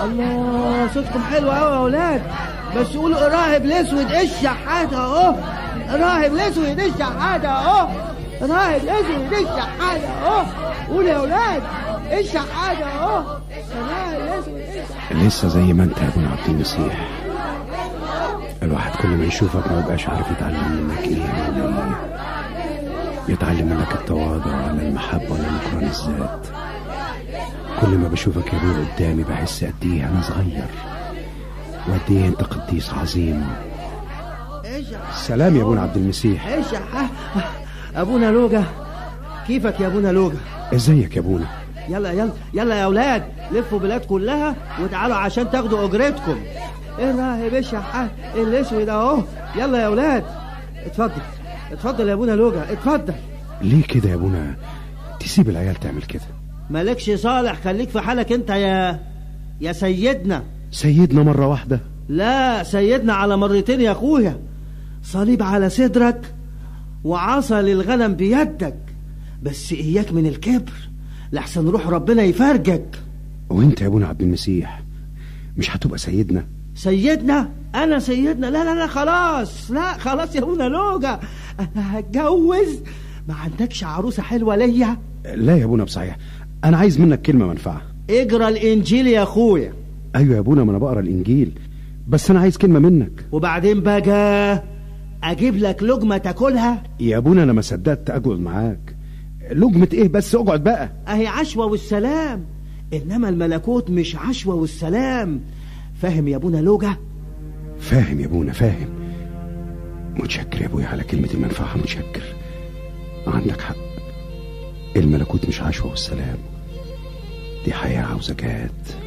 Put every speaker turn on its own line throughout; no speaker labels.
الله صوتكم حلو قوي يا اولاد بس قولوا راهب الاسود الشحات اهو راهب الاسود الشحات اهو راهب الاسود الشحات اهو قولوا يا اولاد الشحات اهو راهب الاسود الشحات
لسه زي ما انت يا ابو عبد المسيح الواحد كل ما يشوفك ما يبقاش عارف يتعلم منك ايه ولا ايه يتعلم منك التواضع ولا المحبة ولا نكران الذات كل ما بشوفك يا ابوي قدامي بحس قد ايه انا صغير وقد ايه انت قديس عظيم سلام يا ابونا عبد المسيح
الشحات ابونا لوجا كيفك يا ابونا لوجا
ازيك يا ابونا
يلا يلا يلا يا اولاد لفوا بلاد كلها وتعالوا عشان تاخدوا اجرتكم ايه الراهب الشحات الاسود اهو يلا يا اولاد اتفضل اتفضل يا ابونا لوجا اتفضل
ليه كده يا ابونا تسيب العيال تعمل كده
مالكش صالح خليك في حالك انت يا يا سيدنا
سيدنا مرة واحدة
لا سيدنا على مرتين يا اخويا صليب على صدرك وعصا للغنم بيدك بس اياك من الكبر لحسن روح ربنا يفرجك
وانت يا ابونا عبد المسيح مش هتبقى سيدنا
سيدنا انا سيدنا لا لا لا خلاص لا خلاص يا ابونا لوجا انا هتجوز ما عندكش عروسه حلوه ليا
لا يا ابونا بصحيح انا عايز منك كلمة منفعة
اجرى الانجيل يا اخويا
ايوه يا ابونا ما انا بقرا الانجيل بس انا عايز كلمة منك
وبعدين بقى اجيب لك لقمه تاكلها
يا ابونا انا ما صدقت اقعد معاك لقمة ايه بس اقعد بقى
اهي عشوة والسلام انما الملكوت مش عشوة والسلام فاهم يا ابونا لوجا
فاهم يا ابونا فاهم متشكر يا ابويا على كلمة المنفعة متشكر عندك حق الملكوت مش عشوة والسلام دي حياة عاوزة جهاد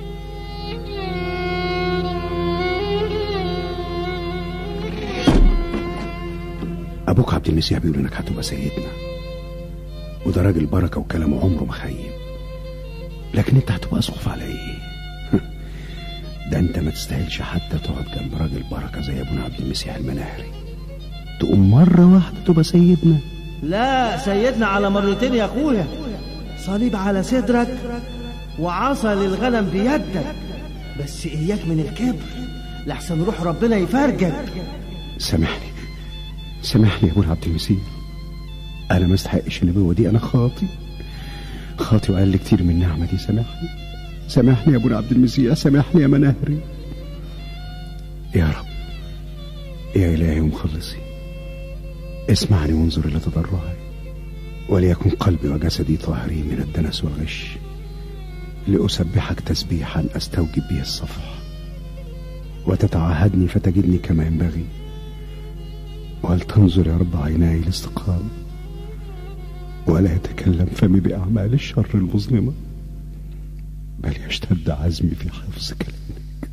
أبوك عبد المسيح بيقول إنك هتبقى سيدنا وده راجل بركة وكلامه عمره ما خيب لكن أنت هتبقى أسقف على إيه؟ ده أنت ما تستاهلش حتى تقعد جنب راجل بركة زي أبونا عبد المسيح المناهري تقوم مرة واحدة تبقى سيدنا
لا سيدنا على مرتين يا اخويا صليب على صدرك وعصا للغنم بيدك بس اياك من الكبر لحسن روح ربنا يفرجك
سامحني سامحني يا ابونا عبد المسيح انا ما استحقش النبوه دي انا خاطي خاطي وقال لي كتير من النعمه دي سامحني سامحني يا ابونا عبد المسيح سامحني يا مناهري يا رب يا الهي ومخلصي اسمعني وانظر الى تضرعي وليكن قلبي وجسدي طاهرين من الدنس والغش لأسبحك تسبيحا أستوجب به الصفح وتتعهدني فتجدني كما ينبغي ولتنظر يا رب عيناي الاستقامة ولا يتكلم فمي بأعمال الشر المظلمة بل يشتد عزمي في حفظ كلامك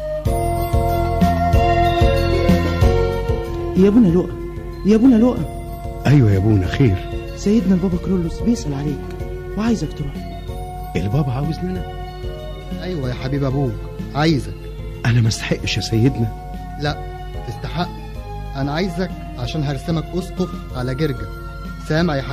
يا ابونا لؤى يا ابونا لؤى
أيوة يا أبونا خير
سيدنا البابا كرولوس بيسأل عليك وعايزك تروح
البابا عاوزني أنا
ايوه يا حبيب ابوك عايزك
أنا ما استحقش يا سيدنا
لا تستحق انا عايزك عشان هرسمك اسقف على جرجة سامع يا